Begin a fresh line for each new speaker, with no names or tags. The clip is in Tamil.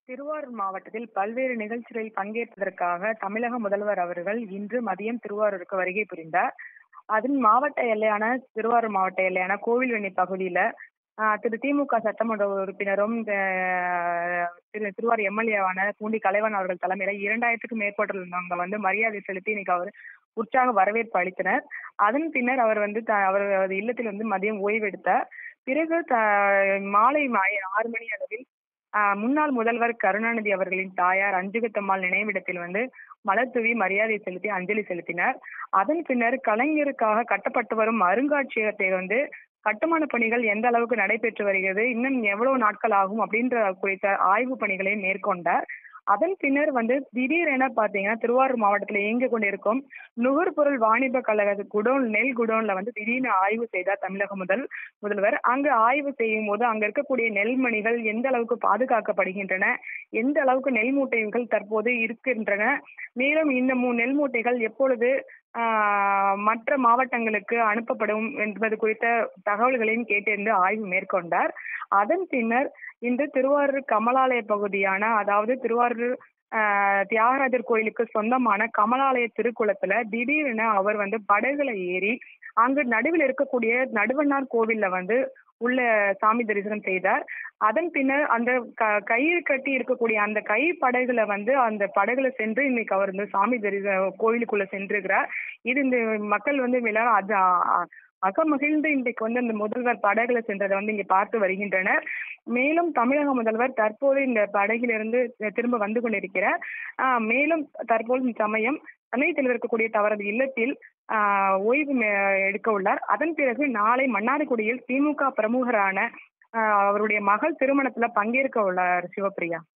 திருவாரூர் மாவட்டத்தில் பல்வேறு நிகழ்ச்சிகளில் பங்கேற்பதற்காக தமிழக முதல்வர் அவர்கள் இன்று மதியம் திருவாரூருக்கு வருகை புரிந்தார் அதன் மாவட்ட எல்லையான திருவாரூர் மாவட்ட எல்லையான கோவில்வெண்ணி பகுதியில ஆஹ், திரு திமுக சட்டமன்ற உறுப்பினரும் ஆஹ், திரு திருவாரூர் எம்எல்ஏவான பூண்டி கலைவன் அவர்கள் தலைமையில இரண்டாயிரத்துக்கும் மேற்பட்டவங்க வந்து மரியாதை செலுத்தி இன்னைக்கு அவர் உற்சாக வரவேற்பு அளித்தனர் அதன் பின்னர் அவர் வந்து த- அவரது இல்லத்தில் வந்து மதியம் ஓய்வெடுத்தார் பிறகு த- மாலை மா- ஆறு மணி அளவில் ஆஹ் முன்னாள் முதல்வர் கருணாநிதி அவர்களின் தாயார் அஞ்சுகத்தம்மாள் நினைவிடத்தில் வந்து மலர் தூவி மரியாதை செலுத்தி அஞ்சலி செலுத்தினார் அதன் பின்னர் கலைஞருக்காக கட்டப்பட்டு வரும் அருங்காட்சியகத்தை வந்து கட்டுமான பணிகள் எந்த அளவுக்கு நடைபெற்று வருகிறது இன்னும் எவ்வளவு நாட்கள் ஆகும் அப்படின்ற குறித்த ஆய்வு பணிகளை மேற்கொண்டார் அதன் பின்னர் வந்து திடீரென பாத்தீங்கன்னா திருவாரூர் மாவட்டத்தில் இயங்கி கொண்டிருக்கும் நுகர்பொருள் வாணிப கழக குடோன் நெல் குடோன்ல வந்து திடீர்னு ஆய்வு செய்தார் தமிழக முதல் முதல்வர் அங்கு ஆய்வு செய்யும் போது அங்க இருக்கக்கூடிய நெல்மணிகள் எந்த அளவுக்கு பாதுகாக்கப்படுகின்றன எந்த அளவுக்கு நெல் மூட்டைகள் தற்போது இருக்கின்றன மேலும் இந்த மூ நெல் மூட்டைகள் எப்பொழுது ஆஹ், மற்ற மாவட்டங்களுக்கு அனுப்பப்படும் என்பது குறித்த தகவல்களையும் கேட்டறிந்து ஆய்வு மேற்கொண்டார் அதன் பின்னர் இன்று திருவாரூர் கமலாலய பகுதியான அதாவது திருவாரூர் ஆஹ், தியாகராஜர் கோயிலுக்கு சொந்தமான கமலாலய திருக்குளத்துல திடீரென அவர் வந்து படகுல ஏறி அங்கு நடுவில் இருக்கக்கூடிய நடுவண்ணார் கோவில்ல வந்து உள்ள சாமி தரிசனம் செய்தார் அதன் பின்னர் அந்த க- கயிறு கட்டி இருக்கக்கூடிய அந்த கை படகுல வந்து அந்த படகுல சென்று இன்னைக்கு அவர் வந்து சாமி தரிசன கோயிலுக்குள்ள சென்றிருக்கிறார் இது இந்த மக்கள் வந்து எல்லாரும் அது அ- அகமகிழ்ந்து இன்றைக்கு வந்து அந்த முதல்வர் படகுல சென்றதை வந்து இங்க பார்த்து வருகின்றனர் மேலும் தமிழக முதல்வர் தற்போது இந்த படகிலிருந்து திரும்ப வந்து கொண்டிருக்கிறார் ஆஹ் மேலும் தற்போது சமயம் சென்னையில் இருக்கக்கூடிய தவறது இல்லத்தில் ஆஹ் ஓய்வு மே- எடுக்க உள்ளார் அதன் பிறகு நாளை மன்னார்குடியில் திமுக பிரமுகரான ஆஹ் அவருடைய மகள் திருமணத்துல பங்கேற்க உள்ளார் சிவப்பிரியா